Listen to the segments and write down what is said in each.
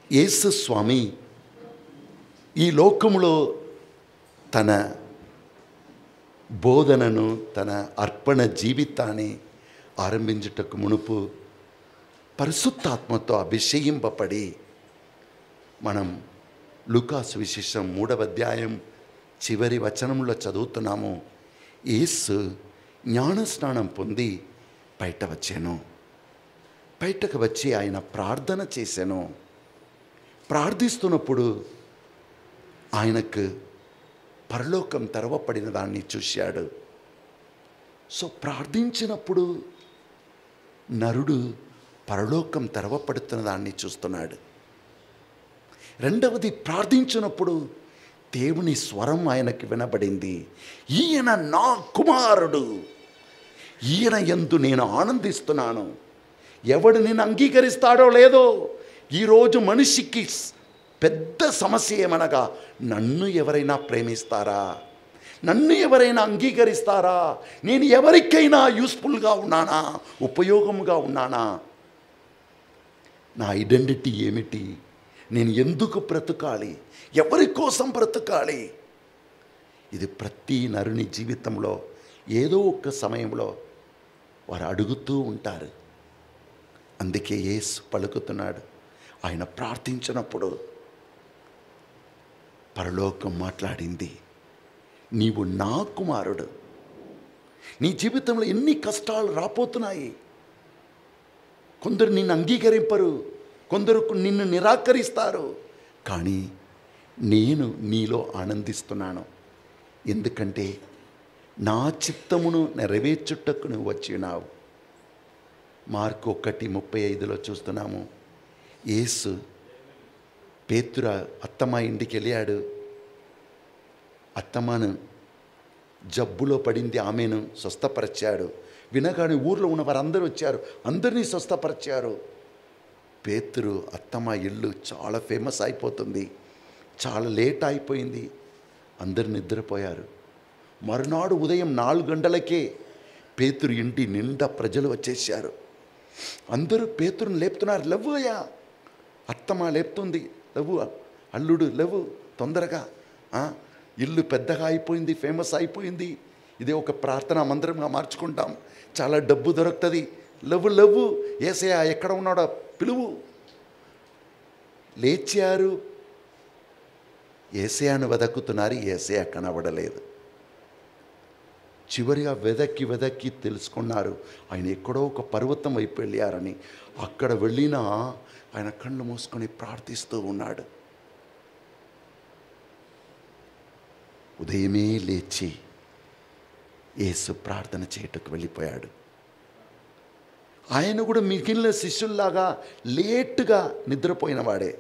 యేసు స్వామి ఈ లోకములో తన బోధనను తన అర్పణ జీవితాన్ని ఆరంభించుటకు మునుపు పరిశుద్ధాత్మతో అభిషేకింపబడి మనం లుకాసు విశేషం మూడవ అధ్యాయం చివరి వచనంలో చదువుతున్నాము యేసు జ్ఞానస్నానం పొంది బయట వచ్చాను బయటకు వచ్చి ఆయన ప్రార్థన చేశాను ప్రార్థిస్తున్నప్పుడు ఆయనకు పరలోకం తెరవపడిన దాన్ని చూశాడు సో ప్రార్థించినప్పుడు నరుడు పరలోకం తెరవపడుతున్న దాన్ని చూస్తున్నాడు రెండవది ప్రార్థించినప్పుడు దేవుని స్వరం ఆయనకి వినబడింది ఈయన నా కుమారుడు ఈయన ఎందు నేను ఆనందిస్తున్నాను ఎవడు నేను అంగీకరిస్తాడో లేదో ఈరోజు మనిషికి స్- పెద్ద సమస్య ఏమనగా నన్ను ఎవరైనా ప్రేమిస్తారా నన్ను ఎవరైనా అంగీకరిస్తారా నేను ఎవరికైనా యూస్ఫుల్గా ఉన్నానా ఉపయోగముగా ఉన్నానా నా ఐడెంటిటీ ఏమిటి నేను ఎందుకు బ్రతకాలి ఎవరి కోసం బ్రతకాలి ఇది ప్రతి నరుని జీవితంలో ఏదో ఒక సమయంలో వారు అడుగుతూ ఉంటారు అందుకే యేసు పలుకుతున్నాడు ఆయన ప్రార్థించినప్పుడు పరలోకం మాట్లాడింది నీవు నా కుమారుడు నీ జీవితంలో ఎన్ని కష్టాలు రాపోతున్నాయి కొందరు నిన్ను అంగీకరింపరు కొందరు నిన్ను నిరాకరిస్తారు కానీ నేను నీలో ఆనందిస్తున్నాను ఎందుకంటే నా చిత్తమును నెరవేర్చుటకు నువ్వు వచ్చినావు మార్కు ఒకటి ముప్పై ఐదులో చూస్తున్నాము యేసు పేతుర అత్తమ్మ ఇంటికి వెళ్ళాడు అత్తమ్మను జబ్బులో పడింది ఆమెను స్వస్థపరిచాడు వినగానే ఊర్లో ఉన్న వారందరూ వచ్చారు అందరినీ స్వస్థపరిచారు పేతురు అత్తమ్మ ఇల్లు చాలా ఫేమస్ అయిపోతుంది చాలా లేట్ అయిపోయింది అందరు నిద్రపోయారు మరునాడు ఉదయం నాలుగు గంటలకే పేతురు ఇంటి నిండా ప్రజలు వచ్చేసారు అందరూ పేతురుని లేపుతున్నారు లవ్వు అయ్యా అత్తమ్మ లేపుతుంది లవ్వు అల్లుడు లవ్వు తొందరగా ఆ, ఇల్లు పెద్దగా అయిపోయింది ఫేమస్ అయిపోయింది ఇదే ఒక ప్రార్థన మందిరంగా మార్చుకుంటాం చాలా డబ్బు దొరుకుతుంది లవ్వు లవ్వు ఏసయా ఎక్కడ ఉన్నాడో పిలువు లేచారు ఏసయాను వెదక్కుతున్నారు ఏసయా కనబడలేదు చివరిగా వెదక్కి వెదక్కి తెలుసుకున్నారు ఆయన ఎక్కడో ఒక పర్వతం వైపు వెళ్ళారని అక్కడ వెళ్ళినా ఆయన కళ్ళు మూసుకొని ప్రార్థిస్తూ ఉన్నాడు ఉదయమే లేచి యేసు ప్రార్థన చేయటకు వెళ్ళిపోయాడు ఆయన కూడా మిగిలిన శిష్యుల్లాగా లేటుగా నిద్రపోయిన వాడే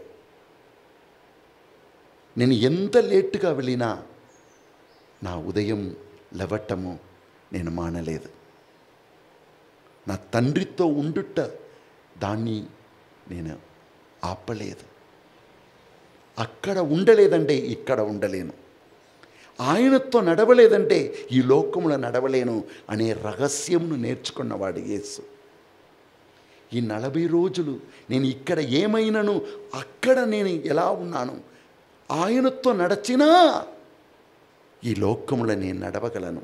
నేను ఎంత లేటుగా వెళ్ళినా నా ఉదయం లేవటము నేను మానలేదు నా తండ్రితో ఉండుట దాన్ని నేను ఆపలేదు అక్కడ ఉండలేదంటే ఇక్కడ ఉండలేను ఆయనతో నడవలేదంటే ఈ లోకములో నడవలేను అనే రహస్యంను నేర్చుకున్నవాడు యేసు ఈ నలభై రోజులు నేను ఇక్కడ ఏమైనాను అక్కడ నేను ఎలా ఉన్నాను ఆయనతో నడచినా ఈ లోకములో నేను నడవగలను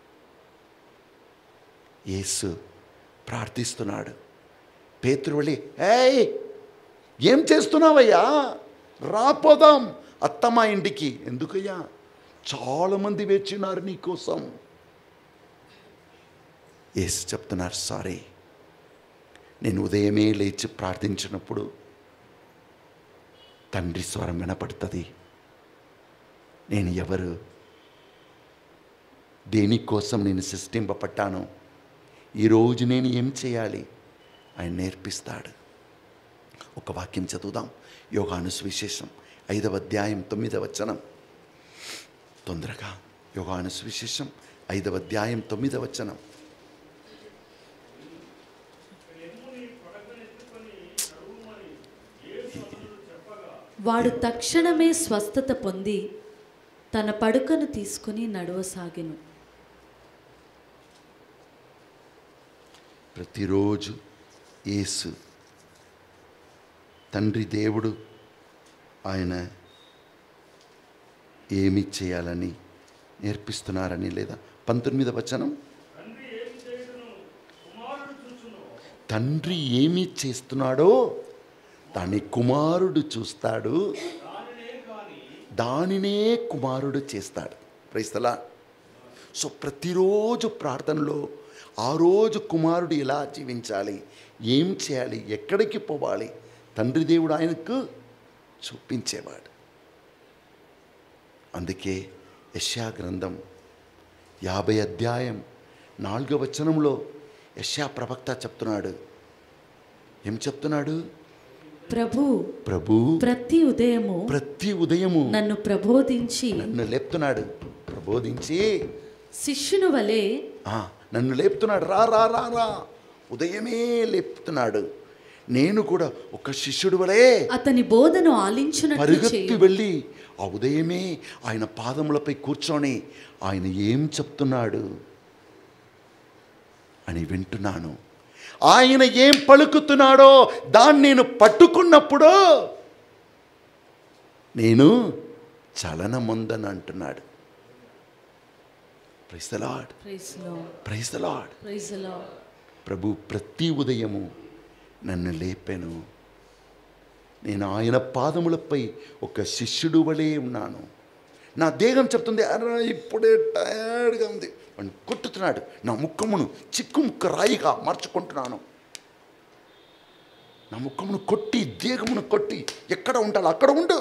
యేసు ప్రార్థిస్తున్నాడు పేతురు వెళ్ళి ఏయ్ ఏం చేస్తున్నావయ్యా రాపోదాం అత్తమ్మ ఇంటికి ఎందుకయ్యా చాలామంది వేచినారు నీ కోసం యేసు చెప్తున్నారు సారీ నేను ఉదయమే లేచి ప్రార్థించినప్పుడు తండ్రి స్వరం వినపడుతుంది నేను ఎవరు దేనికోసం నేను సృష్టింపబట్టాను ఈరోజు నేను ఏం చేయాలి ఆయన నేర్పిస్తాడు ఒక వాక్యం చదువుదాం యోగాను సువిశేషం ఐదవ అధ్యాయం తొమ్మిదవ వచనం తొందరగా యోగాను సువిశేషం ఐదవ అధ్యాయం తొమ్మిదవ వచనం వాడు తక్షణమే స్వస్థత పొంది తన పడుకను తీసుకుని నడవసాగెను ప్రతిరోజు యేసు తండ్రి దేవుడు ఆయన ఏమి చేయాలని నేర్పిస్తున్నారని లేదా పంతొమ్మిది వచనం తండ్రి ఏమి చేస్తున్నాడో దాన్ని కుమారుడు చూస్తాడు దానినే కుమారుడు చేస్తాడు ప్రైస్తలా సో ప్రతిరోజు ప్రార్థనలో ఆ రోజు కుమారుడు ఎలా జీవించాలి ఏం చేయాలి ఎక్కడికి పోవాలి తండ్రి దేవుడు ఆయనకు చూపించేవాడు అందుకే యశా గ్రంథం యాభై అధ్యాయం నాలుగవ వచనంలో యశా ప్రవక్త చెప్తున్నాడు ఏం చెప్తున్నాడు ప్రభు ప్రభు ప్రతి ఉదయము ప్రతి ఉదయము నన్ను ప్రబోధించి నన్ను లేపుతున్నాడు ప్రబోధించి శిష్యుని వలె ఆ, నన్ను లేపుతున్నాడు రా రా రా రా ఉదయమే లేపుతున్నాడు నేను కూడా ఒక శిష్యుడు వలే అతని బోధను ఆలించునట్లు పరిగెత్తి చేయు వెళ్ళి ఆ ఉదయమే ఆయన పాదములపై కూర్చొని ఆయన ఏం చెప్తున్నాడు అని వింటున్నాను ఆయన ఏం పలుకుతున్నాడో దాన్ని నేను పట్టుకున్నప్పుడు నేను చలనముందని అంటున్నాడు praise the Lord Praise the Lord. Praise the Lord Praise the Lord. ప్రభు ప్రతి ఉదయము నన్ను లేపాను నేను ఆయన పాదములపై ఒక శిష్యుడు వలె ఉన్నాను నా దేహం చెప్తుంది అరే ఇప్పుడే టయర్డ్గా ఉంది అని కొట్టుతున్నాడు నా ముఖమును చిక్కు ముక్క రాయిగా మార్చుకుంటున్నాను నా ముఖమును కొట్టి దేహమును కొట్టి ఎక్కడ ఉండాలి అక్కడ ఉండు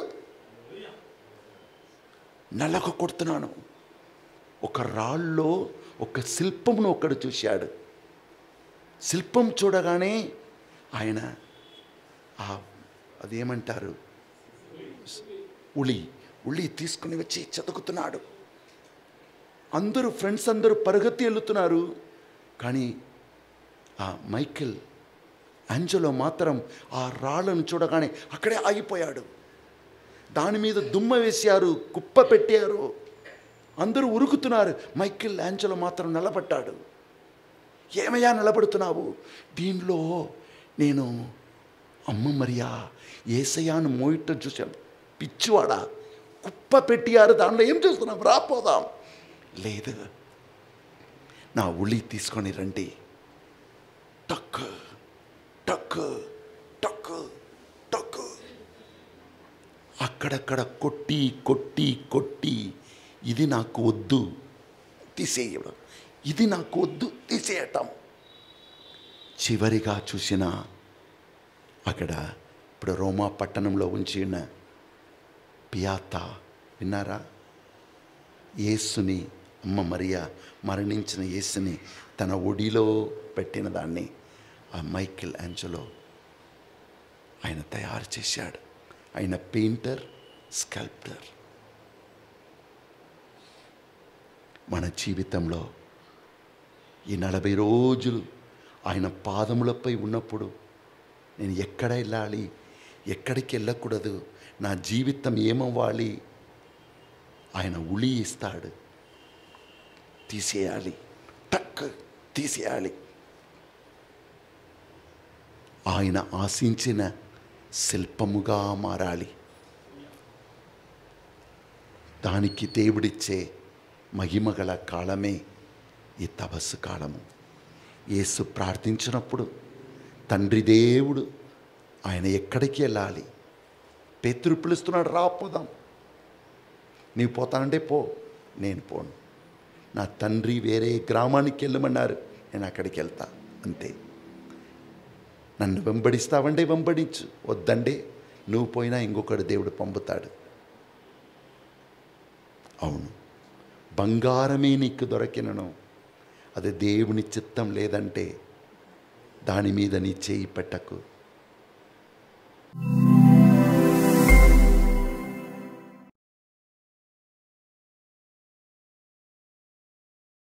నల్లగ కొడుతున్నాను ఒక రాళ్ళలో ఒక శిల్పమును ఒకడు చూశాడు శిల్పం చూడగానే ఆయన ఆ అదేమంటారు ఉలి ఉలి తీసుకుని వచ్చి చదువుతున్నాడు అందరూ ఫ్రెండ్స్ అందరూ పరుగెత్తి వెళ్తున్నారు కానీ ఆ మైకిల్ అంజలో మాత్రం ఆ రాళ్ళను చూడగానే అక్కడే ఆగిపోయాడు దాని మీద దుమ్మ వేశారు కుప్ప పెట్టారు అందరూ ఉరుకుతున్నారు మైకిల్ యాంజలో మాత్రం నిలబడ్డాడు ఏమయ్యా నిలబడుతున్నావు దీనిలో నేను అమ్మ మరియా ఏసయాను మోయటం చూశాను పిచ్చివాడా కుప్ప పెట్టియారు దానిలో ఏం చూస్తున్నాం రాపోదాం లేదు నా ఉలి తీసుకొని రండి టక్ టక్ టక్ టక్ అక్కడక్కడ కొట్టి కొట్టి కొట్టి ఇది నాకు వద్దు తీసేయడం ఇది నాకు వద్దు తీసేయటం చివరిగా చూసిన అక్కడ ఇప్పుడు రోమా పట్టణంలో ఉంచిన పియాత విన్నారా యేసుని అమ్మ మరియా మరణించిన యేసుని తన ఒడిలో పెట్టిన దాన్ని ఆ మైకిల్ యాంజలో ఆయన తయారు చేశాడు ఆయన పెయింటర్ స్కల్ప్టర్ మన జీవితంలో ఈ నలభై రోజులు ఆయన పాదములపై ఉన్నప్పుడు నేను ఎక్కడ వెళ్ళాలి ఎక్కడికి వెళ్ళకూడదు నా జీవితం ఏమవ్వాలి ఆయన ఉలి ఇస్తాడు తీసేయాలి టక్ తీసేయాలి ఆయన ఆశించిన శిల్పముగా మారాలి దానికి దేవుడిచ్చే మహిమగల కాలమే ఈ తపస్సు కాలము యేసు ప్రార్థించినప్పుడు తండ్రి దేవుడు ఆయన ఎక్కడికి వెళ్ళాలి పేతురు పిలుస్తున్నాడు రాపోదాం నీవు పోతానంటే పో నేను పోను నా తండ్రి వేరే గ్రామానికి వెళ్ళమన్నారు నేను అక్కడికి వెళ్తా అంతే నన్ను వెంబడిస్తావంటే వెంబడించు వద్దంటే నువ్వు పోయినా ఇంకొకడు దేవుడు పంపుతాడు అవును బంగారమే నీకు దొరికినను అది దేవుని చిత్తం లేదంటే దాని మీద నీ చేయి పెట్టకు